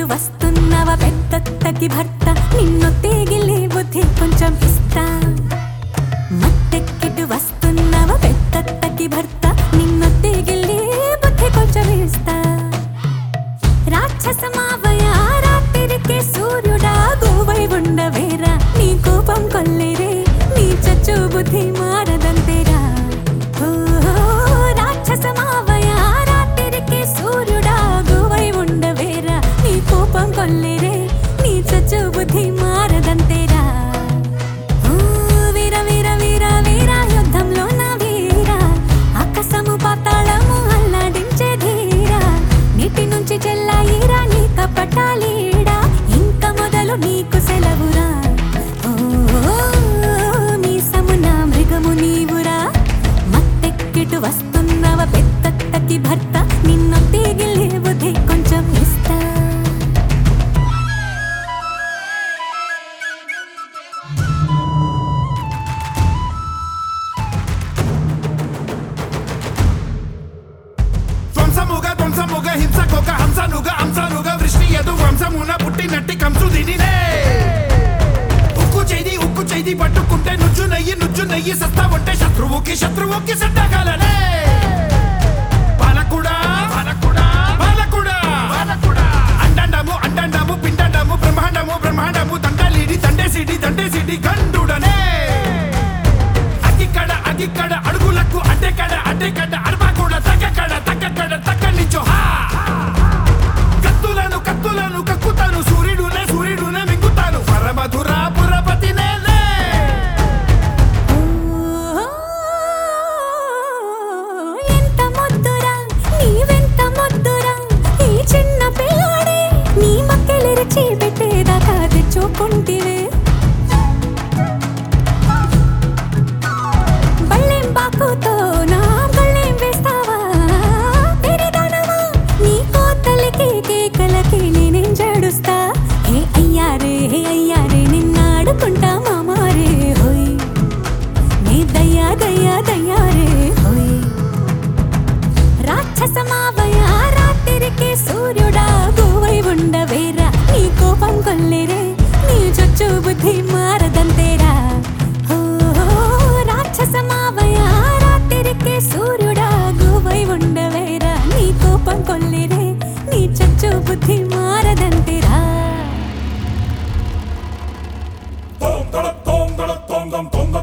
వస్తున్నవ పెద్దత్తకి భర్త నిన్ను తేగిలే బుద్ధి కొంచెం ఇస్తా మత్తెక్కిటు వస్తున్నవ పెద్దత్తకి భర్త నిన్ను తేగిలే బుద్ధి కొంచెం ఇస్తా రాక్షసమావయ రాత్రికి సూర్యుడా గోవై ఉండవేరా నీ కోపం కొల్లేరే నీ చచ్చు బుద్ధి మారదంతేరా ఓ, రాక్షసమావయ రాత్రికి సూర్యుడా గోవై ఉండవేరా నీ కోపం కొల్లేరే నీ చచ్చు బుద్ధి మారదంతేరా ఓ, వీర వీర వీర వీర యుద్ధంలో నా వీర ఆకాశము పాతాళము అల్లాడించే ధీర నీటి నుంచి చెల్లాయిరా నీ కపటాలీడా ఇంక మొదలు నీకు సెలవురా ఓ మీ సమున మృగము నీవురా మత్తెక్కిటు వస్తున్నవ పెద్దత్తకి భర్త నిన్ను తీగిలే బుద్ధి కొంచెం ఇస్తా ధ్వంసముగా ధ్వంసముగా హింసకొక హంసనుగా హంసనుగా వృష్టి ఎదు వంశమున పుట్టినట్టి కంసు దినినే ఉక్కు చేది ఉక్కు చేది పట్టుకుంటే నుజ్జు నయ్యి నుజ్జు నయ్యి సస్తా ఉంటే శత్రువుకి శత్రువుకి సట్టగలనే పాలకుడా పాలకుడా పాలకుడా పాలకుడా అండండము అండండము పిండండము బ్రహ్మాండము బ్రహ్మాండము దండలిడి దండేసిడి దండేసిడి గండుడనే అగిక్కడ అగిక్కడ అడుగులకు అడ్డెక్కడ అడ్డెక్కడ అడపకూడ తగ్గక్కడ తగ్గక్కడ తక్కనిచ్చో హా కత్తులను కత్తులను కక్కుతాను సూర్యుడునే సూర్యుడునే మింగుతాను పరమధుర పురపతి నేలే ఎంత ముద్దురా నీవెంత ముద్దురా ఈ చిన్న పిల్లాడే నీ మక్కెలిరిచి పెట్టేదాకా తెచ్చుకుంటివే బళ్ళెం బాకుతో నా బళ్ళెం వేస్తావా తెరిదనమా నీ కోతలకి కేకలకి నేనేం జడుస్తా హే అయ్యారే హే అయ్యారే నిన్నాడుకుంటా మామారే హోయ్ నీ దయ్యా దయ్యా దయ్యా రే హోయ్ రాక్షసమావయ రాత్రికి సూర్యుడా గోవై ఉండవేరా నీ కోపం కొల్లేరే నీ చొచ్చు బుద్ధి మారదంతేరా ఓ రాక్షసమావయ రాత్రికి సూర్యుడా గోవై ఉండవేరా నీ కోపం కొల్లేరే నీ చచ్చు బుద్ధి మారదంతేరా Tom, da, tom, da, tom, dam, tom, dam,